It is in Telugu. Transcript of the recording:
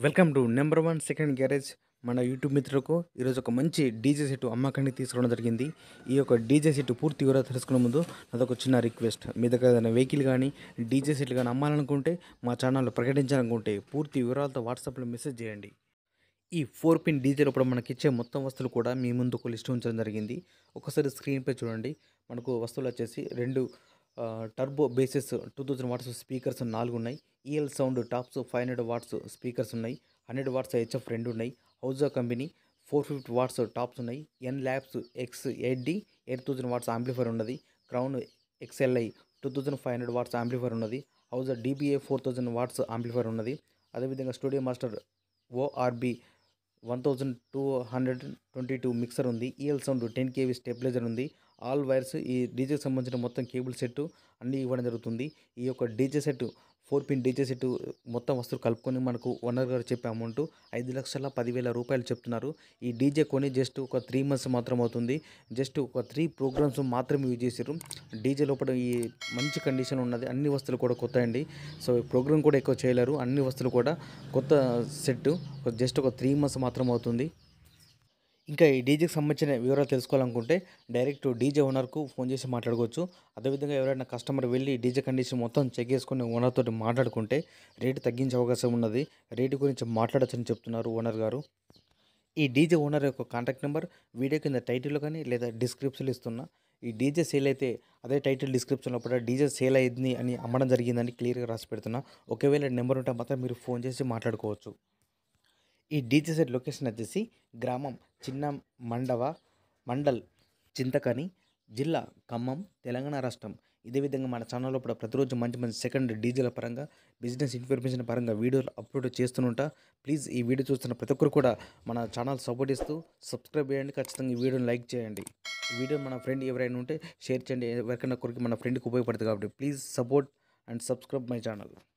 welcome to number one second garage మన యూట్యూబ్ మిత్రులకు ఈరోజు ఒక మంచి డీజే సెట్ అమ్మకానికి తీసుకురావడం జరిగింది ఈ యొక్క డీజే సెట్ పూర్తి వివరాలు తెలుసుకునే ముందు నాదొక చిన్న రిక్వెస్ట్ మీ దగ్గర ఏదైనా వెహికల్ కానీ డీజే సెట్లు కానీ అమ్మాలనుకుంటే మా ఛానల్లో ప్రకటించాలనుకుంటే పూర్తి వివరాలతో వాట్సాప్లో మెసేజ్ చేయండి ఈ ఫోర్ పిన్ డీజే లోపల మనకి ఇచ్చే మొత్తం వస్తువులు కూడా మీ ముందు ఒక లిస్ట్ ఉంచడం జరిగింది ఒకసారి స్క్రీన్పై చూడండి మనకు వస్తువులు వచ్చేసి రెండు ఆ, turbo basses two thousand watts speakers నాలుగు ఉన్నాయి EL sound tops five hundred watts speakers ఉన్నాయి హండ్రెడ్ వాట్స్ హెచ్ఎఫ్ రెండు ఉన్నాయి హౌజా company four fifty watts tops ఉన్నాయి N labs X eight D eight thousand watts amplifier ఉన్నది Crown XLI two thousand five hundred watts amplifier ఉన్నది హౌజా DBA four thousand watts amplifier ఉన్నది అదేవిధంగా studio master ORB one thousand two hundred twenty two mixer ఉంది EL sound ten KV stabiliser ఉంది ఆల్ వైర్స్ ఈ డీజేకి సంబంధించిన మొత్తం కేబుల్ సెట్ అన్నీ ఇవ్వడం జరుగుతుంది ఈ యొక్క DJ set four pin DJ set మొత్తం వస్తువులు కలుపుకొని మనకు ఓనర్ గారు చెప్పే అమౌంట్ ఐదు లక్షల పదివేల రూపాయలు చెప్తున్నారు ఈ డీజే కొని జస్ట్ ఒక త్రీ మంత్స్ మాత్రం అవుతుంది జస్ట్ ఒక త్రీ ప్రోగ్రామ్స్ మాత్రమే యూజ్ చేశారు డీజే లోపల ఈ మంచి కండిషన్ ఉన్నది అన్ని వస్తువులు కూడా కొత్త అండి సో ఈ ప్రోగ్రామ్ కూడా ఎక్కువ చేయలేరు అన్ని వస్తువులు కూడా కొత్త సెట్ జస్ట్ ఒక త్రీ మంత్స్ మాత్రం అవుతుంది ఇంకా ఈ డీజేకి సంబంధించిన వివరాలు తెలుసుకోవాలనుకుంటే డైరెక్ట్ డీజే ఓనర్కు ఫోన్ చేసి మాట్లాడుకోవచ్చు అదేవిధంగా ఎవరైనా కస్టమర్ వెళ్ళి డీజే కండిషన్ మొత్తం చెక్ చేసుకుని ఓనర్ తోటి మాట్లాడుకుంటే రేటు తగ్గించే అవకాశం ఉన్నది రేటు గురించి మాట్లాడచ్చని చెప్తున్నారు ఓనర్ గారు ఈ డీజే ఓనర్ యొక్క కాంటాక్ట్ నెంబర్ వీడియో కింద టైటిల్లో కానీ లేదా డిస్క్రిప్షన్లో ఇస్తున్నా ఈ డీజే సేల్ అయితే అదే టైటిల్ డిస్క్రిప్షన్లో కూడా డీజే సేల్ అయింది అని అమ్మడం జరిగిందని క్లియర్గా రాసి పెడుతున్నా ఒకవేళ నెంబర్ ఉంటే మాత్రం మీరు ఫోన్ చేసి మాట్లాడుకోవచ్చు ఈ డీజే సెట్ లొకేషన్ వచ్చేసి గ్రామం చిన్న మండవ మండల్ చింతకని జిల్లా ఖమ్మం తెలంగాణ రాష్ట్రం ఇదే విధంగా మన ఛానల్లో కూడా ప్రతిరోజు మంచి మంచి సెకండ్ డీజేల పరంగా బిజినెస్ ఇన్ఫర్మేషన్ పరంగా వీడియోలు అప్లోడ్ చేస్తుంటా ప్లీజ్ ఈ వీడియో చూస్తున్న ప్రతి ఒక్కరు కూడా మన ఛానల్ సపోర్ట్ ఇస్తూ సబ్స్క్రైబ్ చేయండి ఖచ్చితంగా ఈ వీడియోని లైక్ చేయండి ఈ వీడియో మన ఫ్రెండ్ ఎవరైనా ఉంటే షేర్ చేయండి ఎవరికైనా కొరికి మన ఫ్రెండ్కి ఉపయోగపడుతుంది కాబట్టి please support and subscribe my channel